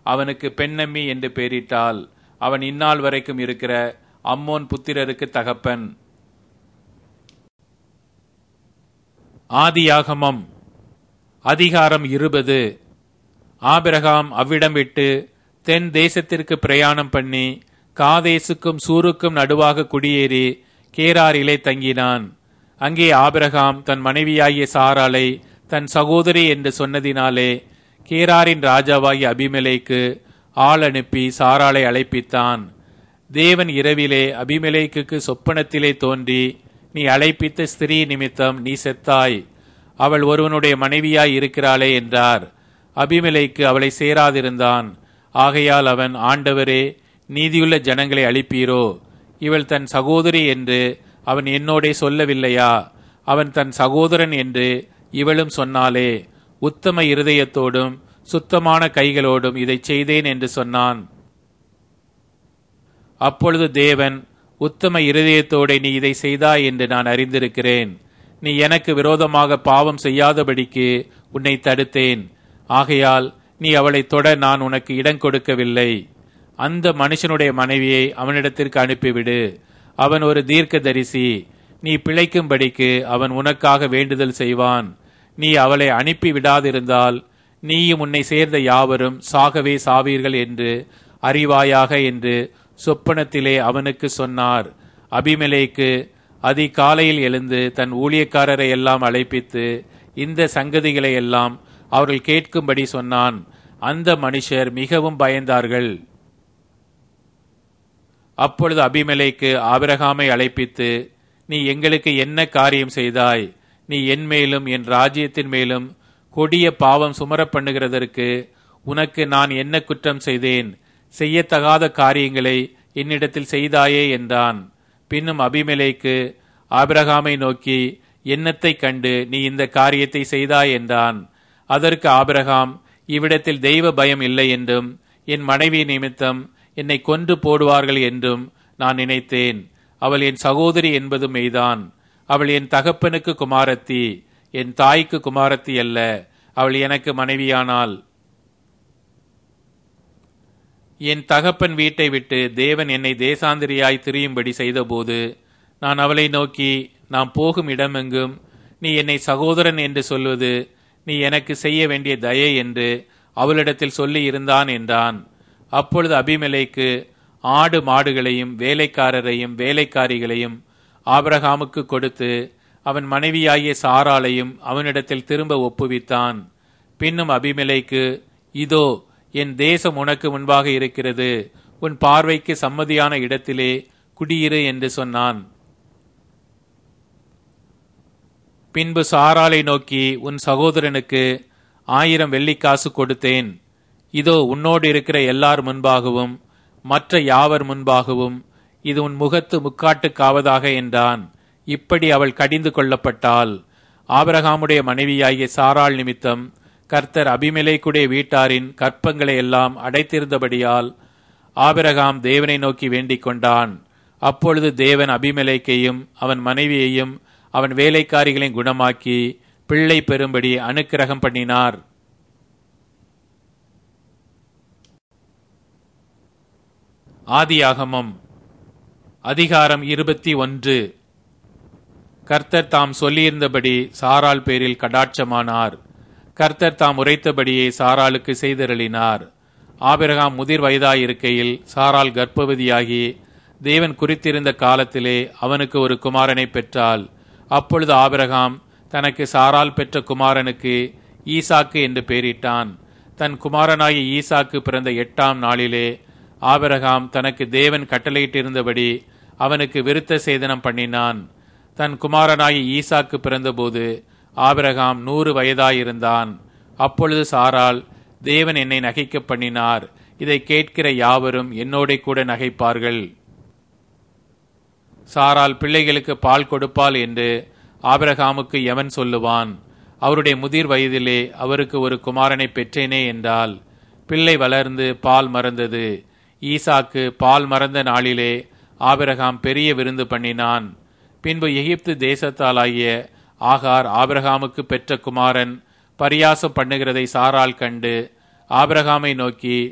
அவனுக்கு பெண்ணம்மி என்று பெயரிட்டாள் அவன் இந்நாள் வரைக்கும் இருக்கிற அம்மோன் புத்திரருக்கு தகப்பன் ஆதியாகமம் அதிகாரம் இருபது ஆபிரகாம் அவ்விடம் விட்டு தென் தேசத்திற்கு பிரயாணம் பண்ணி காதேசுக்கும் சூருக்கும் நடுவாக குடியேறி கேராரிலே தங்கினான் அங்கே ஆபிரகாம் தன் மனைவியாகிய சாராளை தன் சகோதரி என்று சொன்னதினாலே கேராரின் ராஜாவாகிய அபிமெலேக்கு ஆள் அனுப்பி சாராளை அழைப்பித்தான் தேவன் இரவிலே அபிமெலேக்குக்கு சொப்பனத்திலே தோன்றி நீ அழைப்பித்த ஸ்திரீ நிமித்தம் நீ செத்தாய் அவள் ஒருவனுடைய மனைவியாய் இருக்கிறாளே என்றார் அபிமெலேக்கு அவளை சேராதிருந்தான் ஆகையால் அவன் ஆண்டவரே நீதியுள்ள ஜனங்களை அழிப்பீரோ இவள் தன் சகோதரி என்று அவன் என்னோடே சொல்லவில்லையா அவன் தன் சகோதரன் என்று இவளும் சொன்னாலே உத்தம இருதயத்தோடும் சுத்தமான கைகளோடும் இதை செய்தேன் என்று சொன்னான் அப்பொழுது தேவன் உத்தம இருதயத்தோടെ நீ இதை செய்தாய் என்று நான் அறிந்திருக்கிறேன் நீ எனக்கு விரோதமாக பாவம் செய்யாதபடிக்கு உன்னை தடுத்தேன் ஆகையால் நீ அவளை தொட நான் உனக்கு இடம் கொடுக்கவில்லை அந்த மனுஷனுடைய மனைவியை அவனிடத்திற்கு அனுப்பிவிடு அவன் ஒரு தீர்க்கதரிசி நீ பிழைக்கும்படிக்கு அவன் உனக்காக வேண்டுதல் செய்வான் நீ அவளை அனுப்பி விடாதிருந்தால் நீயும் உன்னை சேர்ந்த யாவரும் சாகவே சாவீர்கள் என்று அறிவாயாக என்று சொப்பனத்திலே அவனுக்கு சொன்னார் அபிமெலேக்கு அதிகாலையில் எழுந்து தன் ஊழியக்காரரை எல்லாம் அழைப்பித்து இந்த சங்கதிகளை எல்லாம் அவர்கள் கேட்கும்படி சொன்னான் அந்த மனுஷர் மிகவும் பயந்தார்கள் அப்பொழுது அபிமெலேக்கு ஆபிரகாமை அழைப்பித்து நீ எங்களுக்கு என்ன காரியம் செய்தாய் நீ என் மேலும் என் ராஜ்யத்தின் மேலும் கொடிய பாவம் சுமரப் பண்ணுகிறதற்கு உனக்கு நான் என்ன குற்றம் செய்தேன் செய்யத்தகாத காரியங்களை என்னிடத்தில் செய்தாயே என்றான் பின்னும் அபிமெலேக்கு ஆபிரகாமை நோக்கி என்னத்தை கண்டு நீ இந்த காரியத்தை செய்தாய் என்றான் அதற்கு ஆபிரகாம் இவ்விடத்தில் தெய்வ பயம் இல்லை என்றும் என் மனைவி நிமித்தம் என்னை கொன்று போடுவார்கள் என்றும் நான் நினைத்தேன் அவள் என் சகோதரி என்பது மெய்தான் அவள் என் தகப்பனுக்கு குமாரத்தி என் தாய்க்கு குமாரத்தி அல்ல அவள் எனக்கு மனைவியானாள் என் தகப்பன் வீட்டை விட்டு தேவன் என்னை தேசாந்திரியாய் திரியும்படி செய்தபோது நான் அவளை நோக்கி நாம் போகும் இடமெங்கும் நீ என்னை சகோதரன் என்று சொல்வது நீ எனக்கு செய்ய வேண்டிய தயை என்று அவளிடத்தில் சொல்லி இருந்தான் என்றான் அப்பொழுது அபிமெலைக்கு ஆடு மாடுகளையும் வேலைக்காரரையும் வேலைக்காரிகளையும் ஆபிரகாமுக்கு கொடுத்து அவன் மனைவியாகிய சாராளையும் அவனிடத்தில் திரும்ப ஒப்புவித்தான் பின்னும் அபிமெலைக்கு இதோ என் தேசம் உனக்கு முன்பாக இருக்கிறது உன் பார்வைக்கு சம்மதியான இடத்திலே குடியிரு என்று சொன்னான் பின்பு சாராளை நோக்கி உன் சகோதரனுக்கு ஆயிரம் வெள்ளிக்காசு கொடுத்தேன் இதோ உன்னோடு இருக்கிற எல்லார் முன்பாகவும் மற்ற யாவர் முன்பாகவும் இது உன் முகத்து முக்காட்டுக்காவதாக என்றான் இப்படி அவள் கடிந்து கொள்ளப்பட்டாள் ஆபரகாமுடைய மனைவியாகிய சாராள் நிமித்தம் கர்த்தர் அபிமெலேக்குடைய வீட்டாரின் கற்பங்களை எல்லாம் அடைத்திருந்தபடியால் ஆபிரகாம் தேவனை நோக்கி வேண்டிக் கொண்டான் அப்பொழுது தேவன் அபிமெலேக்கையும் அவன் மனைவியையும் அவன் வேலைக்காரிகளையும் குணமாக்கி பிள்ளை பெறும்படி அனுக்கிரகம் பண்ணினார் ஆதியாகமம் அதிகாரம் இருபத்தி ஒன்று கர்த்தர் தாம் சொல்லியிருந்தபடி சாராள் பேரில் கடாட்சமானார் கர்த்தர் தாம் உரைத்தபடியே சாராளுக்கு செய்தருளினார் ஆபிரகாம் முதிர் வயதாயிருக்கையில் சாராள் கர்ப்பவதியாகி தேவன் குறித்திருந்த காலத்திலே அவனுக்கு ஒரு குமாரனை பெற்றாள் அப்பொழுது ஆபிரகாம் தனக்கு சாரால் பெற்ற குமாரனுக்கு ஈசாக்கு என்று பெயரிட்டான் தன் குமாரனாகிய ஈசாக்கு பிறந்த எட்டாம் நாளிலே ஆபிரகாம் தனக்கு தேவன் கட்டளையிட்டிருந்தபடி அவனுக்கு விருத்த சேதனம் பண்ணினான் தன் குமாரனாகிய ஈசாக்கு பிறந்தபோது ஆபிரகாம் நூறு வயதாயிருந்தான் அப்பொழுது சாரால் தேவன் என்னை நகைக்க பண்ணினார் இதை கேட்கிற யாவரும் என்னோட கூட நகைப்பார்கள் சாரால் பிள்ளைகளுக்கு பால் கொடுப்பாள் என்று ஆபிரகாமுக்கு எவன் சொல்லுவான் அவருடைய முதிர் வயதிலே அவருக்கு ஒரு குமாரனை பெற்றேனே என்றால் பிள்ளை வளர்ந்து பால் மறந்தது ஈசாக்கு பால் மறந்த நாளிலே ஆபிரகாம் பெரிய விருந்து பண்ணினான் பின்பு எகிப்து தேசத்தாலாகிய ஆகார் ஆபிரகாமுக்கு பெற்ற குமாரன் பரியாசம் பண்ணுகிறதை சாரால் கண்டு ஆபிரகாமை நோக்கி